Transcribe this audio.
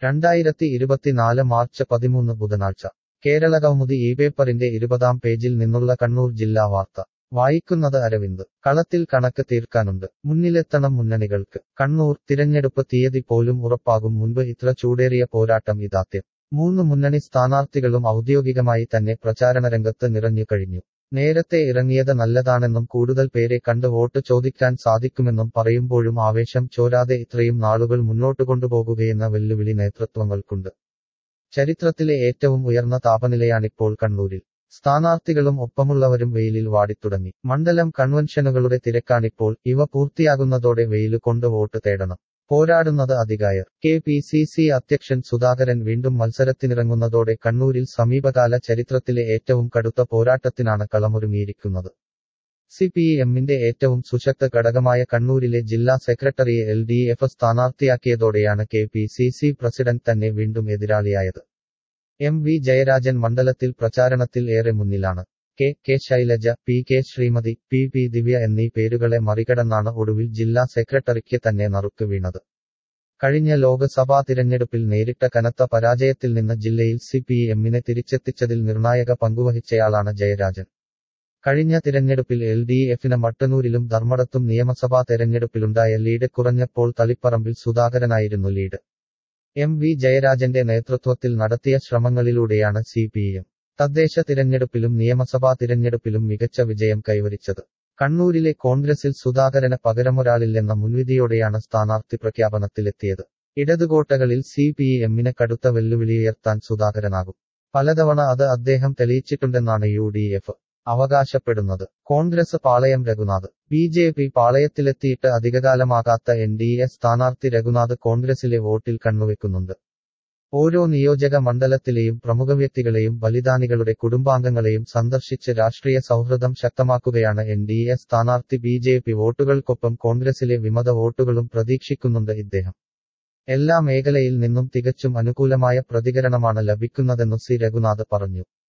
രണ്ടായിരത്തി ഇരുപത്തിനാല് മാർച്ച് പതിമൂന്ന് ബുധനാഴ്ച കേരള കൗമുദി ഈ പേപ്പറിന്റെ ഇരുപതാം പേജിൽ നിന്നുള്ള കണ്ണൂർ ജില്ലാ വാർത്ത വായിക്കുന്നത് അരവിന്ദ് കളത്തിൽ കണക്ക് തീർക്കാനുണ്ട് മുന്നിലെത്തണം മുന്നണികൾക്ക് കണ്ണൂർ തിരഞ്ഞെടുപ്പ് തീയതി പോലും ഉറപ്പാകും മുൻപ് ഇത്ര ചൂടേറിയ പോരാട്ടം ഇതാദ്യം മൂന്ന് മുന്നണി സ്ഥാനാർത്ഥികളും ഔദ്യോഗികമായി തന്നെ പ്രചാരണരംഗത്ത് നിറഞ്ഞു കഴിഞ്ഞു നേരത്തെ ഇറങ്ങിയത് നല്ലതാണെന്നും കൂടുതൽ പേരെ കണ്ട് വോട്ട് ചോദിക്കാൻ സാധിക്കുമെന്നും പറയുമ്പോഴും ആവേശം ചോരാതെ ഇത്രയും നാളുകൾ മുന്നോട്ടു കൊണ്ടുപോകുകയെന്ന വെല്ലുവിളി നേതൃത്വങ്ങൾക്കുണ്ട് ചരിത്രത്തിലെ ഏറ്റവും ഉയർന്ന താപനിലയാണിപ്പോൾ കണ്ണൂരിൽ സ്ഥാനാർത്ഥികളും ഒപ്പമുള്ളവരും വെയിലിൽ വാടിത്തുടങ്ങി മണ്ഡലം കൺവെൻഷനുകളുടെ തിരക്കാണിപ്പോൾ ഇവ പൂർത്തിയാകുന്നതോടെ വെയില് കൊണ്ട് വോട്ട് തേടണം പോരാടുന്നത് അധികായർ കെ പി സി സി അധ്യക്ഷൻ സുധാകരൻ വീണ്ടും മത്സരത്തിനിറങ്ങുന്നതോടെ കണ്ണൂരിൽ സമീപകാല ചരിത്രത്തിലെ ഏറ്റവും കടുത്ത പോരാട്ടത്തിനാണ് കളമൊരുങ്ങിയിരിക്കുന്നത് സി പി എമ്മിന്റെ ഏറ്റവും സുശക്ത ഘടകമായ കണ്ണൂരിലെ ജില്ലാ സെക്രട്ടറിയെ എൽ ഡി എഫ് സ്ഥാനാർത്ഥിയാക്കിയതോടെയാണ് K P C C president തന്നെ വീണ്ടും എതിരാളിയായത് എം വി ജയരാജൻ മണ്ഡലത്തിൽ പ്രചാരണത്തിൽ ഏറെ മുന്നിലാണ് K K Shailaja P K Sreemathi P P Divya എന്നീ പേരുകളെ മറികടന്നാണ് ഒടുവിൽ ജില്ലാ സെക്രട്ടറിക്ക് തന്നെ നറുക്ക് വീണത് കഴിഞ്ഞ ലോക്സഭാ തിരഞ്ഞെടുപ്പിൽ നേരിട്ട കനത്ത പരാജയത്തിൽ നിന്ന് ജില്ലയിൽ സി പി എമ്മിനെ തിരിച്ചെത്തിച്ചതിൽ നിർണായക പങ്കുവഹിച്ചയാളാണ് ജയരാജൻ കഴിഞ്ഞ തിരഞ്ഞെടുപ്പിൽ എൽ ഡി എഫിന് മട്ടന്നൂരിലും ധർമ്മടത്തും നിയമസഭാ തെരഞ്ഞെടുപ്പിലുണ്ടായ ലീഡ് കുറഞ്ഞപ്പോൾ തളിപ്പറമ്പിൽ സുധാകരനായിരുന്നു ലീഡ് എം വി ജയരാജന്റെ നേതൃത്വത്തിൽ നടത്തിയ ശ്രമങ്ങളിലൂടെയാണ് സി പി എം തദ്ദേശ തിരഞ്ഞെടുപ്പിലും നിയമസഭാ തിരഞ്ഞെടുപ്പിലും മികച്ച വിജയം കൈവരിച്ചത് കണ്ണൂരിലെ കോൺഗ്രസിൽ സുധാകരന് പകരമൊരാളില്ലെന്ന മുൻവിധിയോടെയാണ് സ്ഥാനാർത്ഥി പ്രഖ്യാപനത്തിലെത്തിയത് ഇടതുകോട്ടകളിൽ സി പി എമ്മിന് കടുത്ത വെല്ലുവിളിയുയർത്താൻ സുധാകരനാകും പലതവണ അത് അദ്ദേഹം തെളിയിച്ചിട്ടുണ്ടെന്നാണ് യു ഡി എഫ് അവകാശപ്പെടുന്നത് കോൺഗ്രസ് പാളയം രഘുനാഥ് ബി ജെ പി പാളയത്തിലെത്തിയിട്ട് അധികകാലമാകാത്ത എൻ ഡി എ സ്ഥാനാർത്ഥി രഘുനാഥ് കോൺഗ്രസിലെ വോട്ടിൽ കണ്ണുവെക്കുന്നുണ്ട് ഓരോ നിയോജക മണ്ഡലത്തിലെയും പ്രമുഖ വ്യക്തികളെയും ബലിദാനികളുടെ കുടുംബാംഗങ്ങളെയും സന്ദർശിച്ച് രാഷ്ട്രീയ സൗഹൃദം ശക്തമാക്കുകയാണ് എൻ ഡി എ സ്ഥാനാർത്ഥി ബി ജെ പി വോട്ടുകൾക്കൊപ്പം കോൺഗ്രസിലെ വിമത വോട്ടുകളും പ്രതീക്ഷിക്കുന്നുണ്ട് ഇദ്ദേഹം എല്ലാ മേഖലയിൽ നിന്നും തികച്ചും അനുകൂലമായ പ്രതികരണമാണ് ലഭിക്കുന്നതെന്നു സി രഘുനാഥ് പറഞ്ഞു